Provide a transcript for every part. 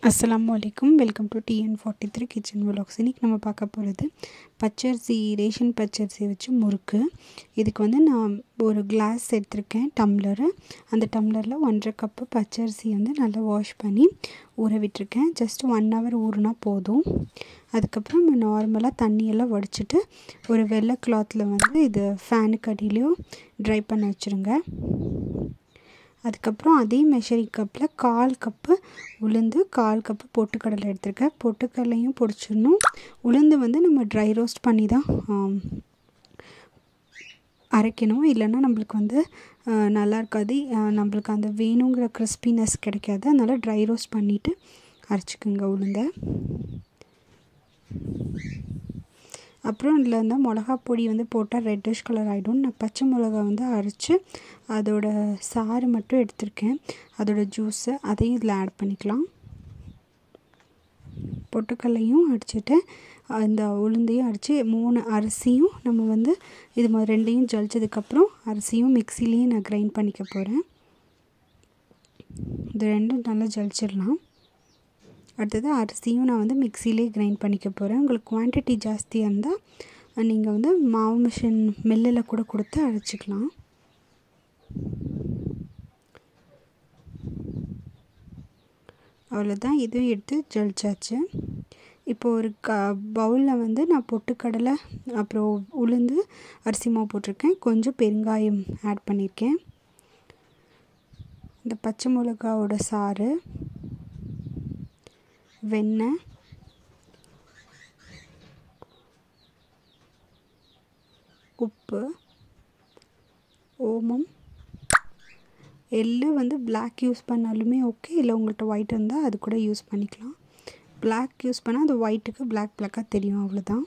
அஸ்ஸலாமு அலைக்கும் welcome to TN forty three kitchen vlogs இன்றைக்கி நம்ம பார்க்க போகிறது பச்சரிசி ரேஷன் பச்சரிசி வச்சு முறுக்கு இதுக்கு வந்து நான் ஒரு கிளாஸ் எடுத்திருக்கேன் டம்ளரு அந்த டம்ளரில் ஒன்றரை கப்பு பச்சரிசி வந்து நல்லா வாஷ் பண்ணி ஊற விட்டுருக்கேன் ஜஸ்ட் ஒன் ஹவர் ஊறினா போதும் அதுக்கப்புறம் நம்ம நார்மலாக தண்ணியெல்லாம் வடிச்சிட்டு ஒரு வெள்ளை கிளாத்தில் வந்து இது ஃபேனுக்கு அடியிலையும் ட்ரை பண்ண வச்சுருங்க அதுக்கப்புறம் அதே மெஷரிங் கப்பில் கால் கப்பு உளுந்து கால் கப்பு பொட்டுக்கடலை எடுத்திருக்கேன் பொட்டுக்கடலையும் பொடிச்சிடணும் உளுந்து வந்து நம்ம ட்ரை ரோஸ்ட் பண்ணி தான் அரைக்கணும் இல்லைன்னா நம்மளுக்கு வந்து நல்லா இருக்காது நம்மளுக்கு அந்த வேணுங்கிற கிறிஸ்பினஸ் கிடைக்காது அதனால் ட்ரை ரோஸ்ட் பண்ணிவிட்டு அரைச்சிக்கோங்க உளுந்தை அப்புறம் இதில் வந்து மிளகா பொடி வந்து போட்டால் ரெட்டிஷ் கலர் ஆகிடும் நான் பச்சை மிளகா வந்து அரைச்சி அதோட சாறு மட்டும் எடுத்திருக்கேன் அதோட ஜூஸை அதையும் இதில் ஆட் பண்ணிக்கலாம் பொட்டுக்கல்லையும் அடிச்சுட்டு அந்த உளுந்தையும் அடித்து மூணு அரிசியும் நம்ம வந்து இது மாதிரி ரெண்டையும் ஜலிச்சதுக்கப்புறம் அரிசியும் மிக்சிலையும் நான் கிரைண்ட் பண்ணிக்க போகிறேன் இது ரெண்டும் நல்லா ஜலிச்சிடலாம் அடுத்தது அரிசியும் நான் வந்து மிக்சிலே கிரைண்ட் பண்ணிக்க போகிறேன் உங்களுக்கு குவான்டிட்டி ஜாஸ்தியாக இருந்தால் நீங்கள் வந்து மாவு மிஷின் மில்லில் கூட கொடுத்து அரைச்சிக்கலாம் அவ்வளோதான் இதுவும் எடுத்து ஜலிச்சாச்சு இப்போ ஒரு க பவுலில் வந்து நான் பொட்டுக்கடலை அப்புறம் உளுந்து அரிசி மாவு போட்டிருக்கேன் கொஞ்சம் பெருங்காயம் ஆட் பண்ணியிருக்கேன் இந்த பச்சை மிளகாவோட சாறு வெண்ணெய் உப்பு ஓமம் எள்ளு வந்து பிளாக் யூஸ் பண்ணாலுமே ஓகே இல்லை உங்கள்கிட்ட ஒயிட் இருந்தால் அது கூட யூஸ் பண்ணிக்கலாம் பிளாக் யூஸ் பண்ணால் அது ஒயிட்டுக்கு பிளாக் பிளாக்காக தெரியும் அவ்வளோதான்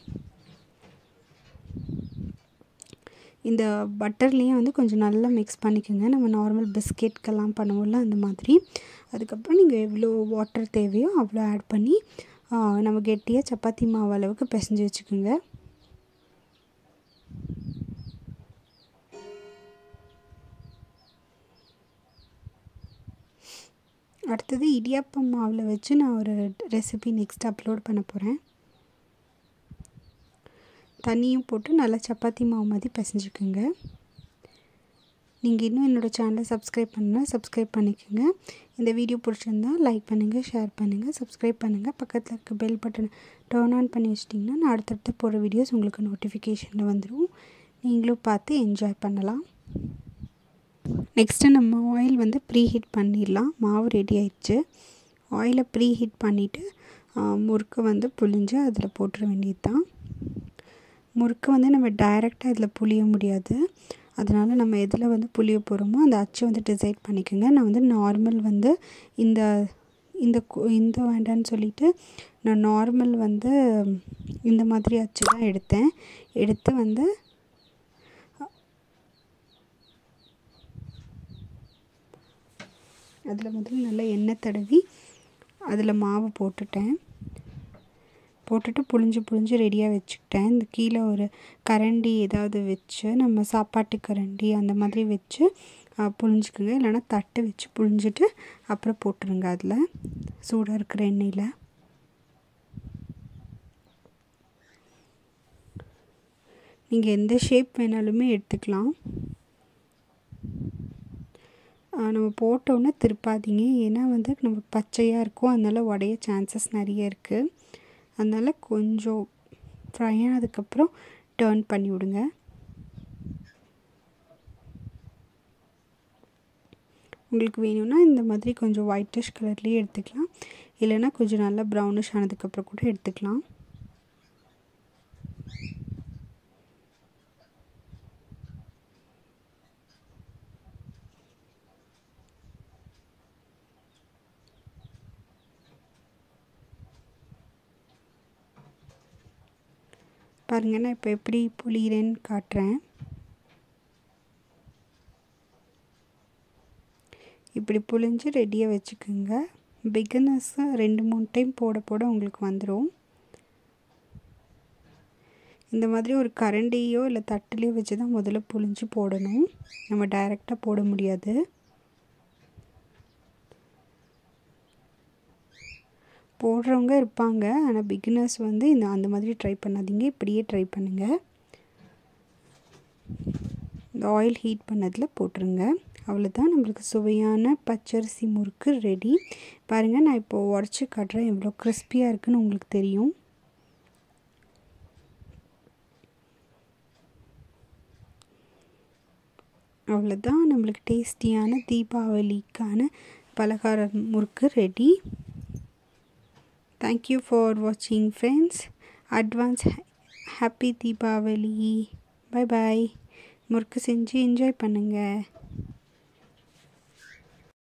இந்த பட்டர்லேயும் வந்து கொஞ்சம் நல்லா மிக்ஸ் பண்ணிக்கோங்க நம்ம நார்மல் பிஸ்கெட்கெல்லாம் பண்ணுவோம்ல அந்த மாதிரி அதுக்கப்புறம் நீங்கள் எவ்வளோ வாட்டர் தேவையோ அவ்வளோ ஆட் பண்ணி நம்ம கெட்டியாக சப்பாத்தி மாவு அளவுக்கு பிசைஞ்சு வச்சுக்கோங்க அடுத்தது இடியாப்பம் மாவில் வச்சு நான் ஒரு ரெசிபி நெக்ஸ்ட் அப்லோட் பண்ண போகிறேன் தண்ணியும் போட்டு நல்லா சப்பாத்தி மாவு மாதிரி பிசைஞ்சுக்குங்க நீங்கள் இன்னும் என்னோடய சேனலை சப்ஸ்கிரைப் பண்ணால் சப்ஸ்கிரைப் பண்ணிக்கோங்க இந்த வீடியோ பிடிச்சிருந்தா லைக் பண்ணுங்கள் ஷேர் பண்ணுங்கள் சப்ஸ்கிரைப் பண்ணுங்கள் பக்கத்தில் இருக்க பெல் பட்டன் டர்ன் ஆன் பண்ணி வச்சிட்டிங்கன்னா நான் அடுத்தடுத்து போகிற வீடியோஸ் உங்களுக்கு நோட்டிஃபிகேஷனில் வந்துடும் நீங்களும் பார்த்து என்ஜாய் பண்ணலாம் நெக்ஸ்ட்டு நம்ம ஆயில் வந்து ப்ரீ ஹீட் பண்ணிடலாம் மாவு ரெடி ஆயிடுச்சு ஆயிலை ப்ரீ ஹீட் பண்ணிவிட்டு முறுக்கு வந்து புழிஞ்சு அதில் போட்டுற வேண்டியது தான் முறுக்கு வந்து நம்ம டைரெக்டாக இதில் புளிய முடியாது அதனால் நம்ம எதில் வந்து புளிய போகிறோமோ அந்த அச்சு வந்து டிசைட் பண்ணிக்கோங்க நான் வந்து நார்மல் வந்து இந்த இந்த இந்த வேண்டான்னு சொல்லிட்டு நான் நார்மல் வந்து இந்த மாதிரி அச்சு தான் எடுத்தேன் எடுத்து வந்து அதில் முதல்ல நல்லா எண்ணெய் தடவி அதில் மாவு போட்டுட்டேன் போட்டுட்டு புழிஞ்சு புழிஞ்சு ரெடியாக வச்சுக்கிட்டேன் இந்த கீழே ஒரு கரண்டி ஏதாவது வச்சு நம்ம சாப்பாட்டு கரண்டி அந்த மாதிரி வச்சு புழிஞ்சிக்கோங்க இல்லைனா தட்டு வச்சு புழிஞ்சிட்டு அப்புறம் போட்டுருங்க அதில் சூடாக இருக்கிற எண்ணெயில் நீங்கள் எந்த ஷேப் வேணாலுமே எடுத்துக்கலாம் நம்ம போட்டோன்னே திருப்பாதீங்க ஏன்னா வந்து நம்ம பச்சையாக இருக்கும் அதனால் உடைய சான்சஸ் நிறைய இருக்குது அதனால் கொஞ்சம் ஃப்ரை ஆனதுக்கப்புறம் டேர்ன் பண்ணி விடுங்க உங்களுக்கு வேணும்னா இந்த மாதிரி கொஞ்சம் ஒயிட்டிஷ் கலர்லேயே எடுத்துக்கலாம் இல்லைனா கொஞ்சம் நல்லா ப்ரௌனிஷ் ஆனதுக்கப்புறம் கூட எடுத்துக்கலாம் பாருங்கள் நான் இப்போ எப்படி புளிகிறேன்னு காட்டுறேன் இப்படி புளிஞ்சு ரெடியாக வச்சுக்கோங்க பிகினர்ஸு ரெண்டு மூணு டைம் போட போட உங்களுக்கு வந்துடும் இந்த மாதிரி ஒரு கரண்டியோ இல்லை தட்டுலேயோ வச்சு தான் முதல்ல புளிஞ்சு போடணும் நம்ம டைரெக்டாக போட முடியாது போடுறவங்க இருப்பாங்க ஆனால் பிகினர்ஸ் வந்து இந்த அந்த மாதிரி ட்ரை பண்ணாதீங்க இப்படியே ட்ரை பண்ணுங்கள் இந்த ஆயில் ஹீட் பண்ணதில் போட்டுருங்க அவ்வளோதான் நம்மளுக்கு சுவையான பச்சரிசி முறுக்கு ரெடி பாருங்கள் நான் இப்போது உடச்சி காட்டுறேன் எவ்வளோ கிறிஸ்பியாக இருக்குன்னு உங்களுக்கு தெரியும் அவ்வளோதான் நம்மளுக்கு டேஸ்டியான தீபாவளிக்கான பலகார முறுக்கு ரெடி தேங்க்யூ ஃபார் வாட்சிங் friends advance happy Deepavali bye bye முறுக்கு செஞ்சு என்ஜாய் பண்ணுங்கள்